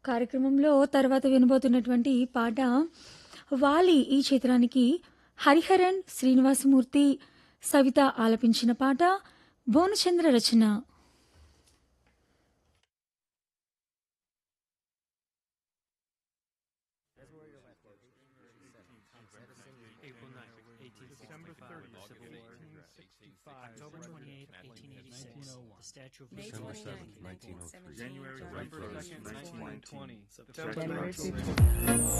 కార్యక్రమంలో తర్వాత వినబోతున్నటువంటి పాట వాలి ఈ చిత్రానికి హరిహరన్ శ్రీనివాసమూర్తి సవిత ఆలపించిన పాట భువనచంద్ర రచన April 9th, 1865. December 30th, Civil War. 1865. October 28th, 1886. The Statue of May Liberty. 29th, 1917. January January 2nd, 1st, 1920. September September 1920.